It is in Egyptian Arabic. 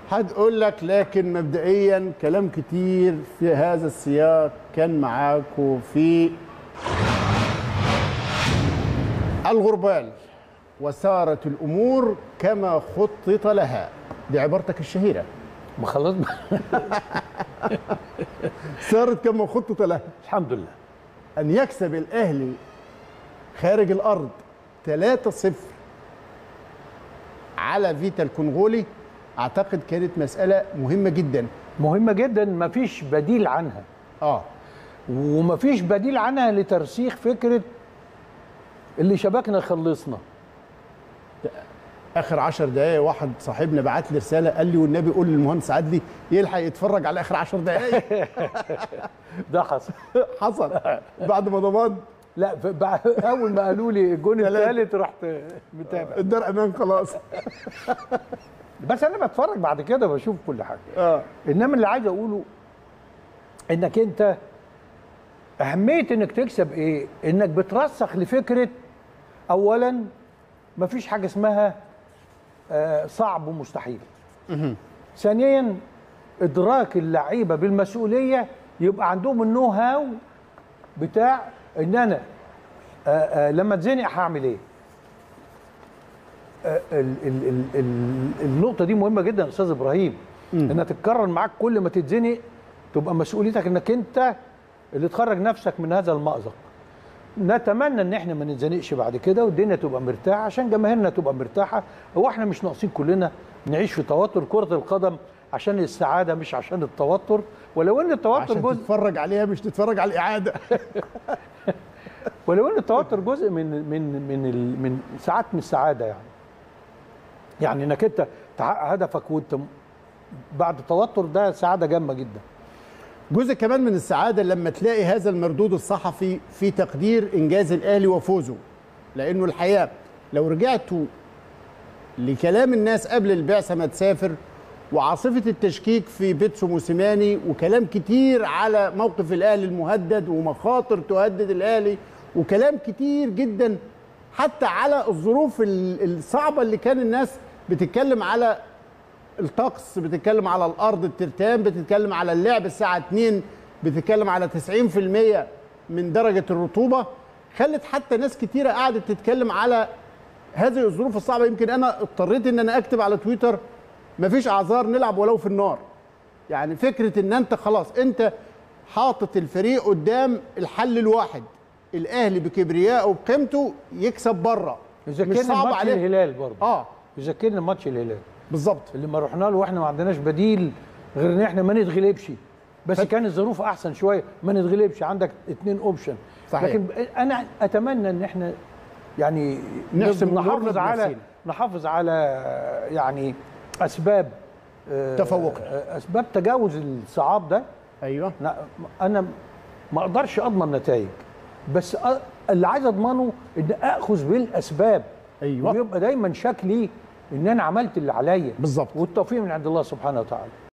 هتقول لك لكن مبدئيا كلام كتير في هذا السياق كان معاكم في الغربال وسارت الامور كما خطط لها دي عبارتك الشهيره ما خلاص سارت كما خطط لها الحمد لله ان يكسب الاهلي خارج الارض 3-0 على فيتا الكونغولي اعتقد كانت مساله مهمه جدا مهمه جدا ما فيش بديل عنها اه وما فيش بديل عنها لترسيخ فكره اللي شبكنا خلصنا اخر 10 دقائق واحد صاحبنا بعت لي رساله قال لي والنبي قول للمهندس عدلي يلحق يتفرج على اخر 10 دقائق ده حصل حصل بعد ما ضمان لا ف- بع- اول ما قالوا لي الجون تلاتة. الثالث رحت متابع الدار امان خلاص بس انا بتفرج بعد كده بشوف كل حاجه اه انما اللي عايز اقوله انك انت اهميه انك تكسب ايه انك بترسخ لفكره اولا مفيش حاجه اسمها آه، صعب ومستحيل ثانيا ادراك اللعيبه بالمسؤوليه يبقى عندهم النو هاو بتاع ان انا آه، آه، لما اتزنق هعمل ايه آه، ال- ال- ال- ال- النقطه دي مهمه جدا يا استاذ ابراهيم انها تتكرر معاك كل ما تتزنق تبقى مسؤوليتك انك انت اللي تخرج نفسك من هذا المأزق نتمنى ان احنا ما نتزنقش بعد كده والدنيا تبقى مرتاحه عشان جماهيرنا تبقى مرتاحه هو احنا مش ناقصين كلنا نعيش في توتر كره القدم عشان السعاده مش عشان التوتر ولو ان التوتر عشان جزء تتفرج عليها مش تتفرج على الاعاده ولو ان التوتر جزء من من من ال- من ساعات من السعاده يعني يعني انك انت تحقق هدفك وانت م- بعد التوتر ده سعاده جامه جدا جزء كمان من السعاده لما تلاقي هذا المردود الصحفي في تقدير انجاز الاهلي وفوزه لانه الحقيقه لو رجعتوا لكلام الناس قبل البعثه ما تسافر وعاصفه التشكيك في بيتسو موسيماني وكلام كتير على موقف الاهلي المهدد ومخاطر تهدد الاهلي وكلام كتير جدا حتى على الظروف ال- الصعبه اللي كان الناس بتتكلم على الطقس بتتكلم على الارض الترتان بتتكلم على اللعب الساعه 2 بتتكلم على 90% من درجه الرطوبه خلت حتى ناس كتيره قعدت تتكلم على هذه الظروف الصعبه يمكن انا اضطريت ان انا اكتب على تويتر مفيش اعذار نلعب ولو في النار يعني فكره ان انت خلاص انت حاطط الفريق قدام الحل الواحد الاهلي بكبريائه وبقيمته يكسب بره مش يذكرني صعب ماتش عليه الهلال برضه اه يذكرني ماتش الهلال بالظبط اللي ما رحنا له واحنا ما عندناش بديل غير ان احنا ما نتغلبش بس كان الظروف احسن شويه ما نتغلبش عندك اتنين اوبشن صحيح. لكن انا اتمنى ان احنا يعني نحسم أمورنا نحافظ على بنفسنا. نحافظ على يعني اسباب آه، تفوقنا. آه، اسباب تجاوز الصعاب ده ايوه لا، انا ما اقدرش اضمن نتائج بس أ- اللي عايز اضمنه ان اخذ بالاسباب أيوة. ويبقى دايما شكلي ان انا عملت اللي عليا بالظبط. والتوفيق من عند الله سبحانه وتعالى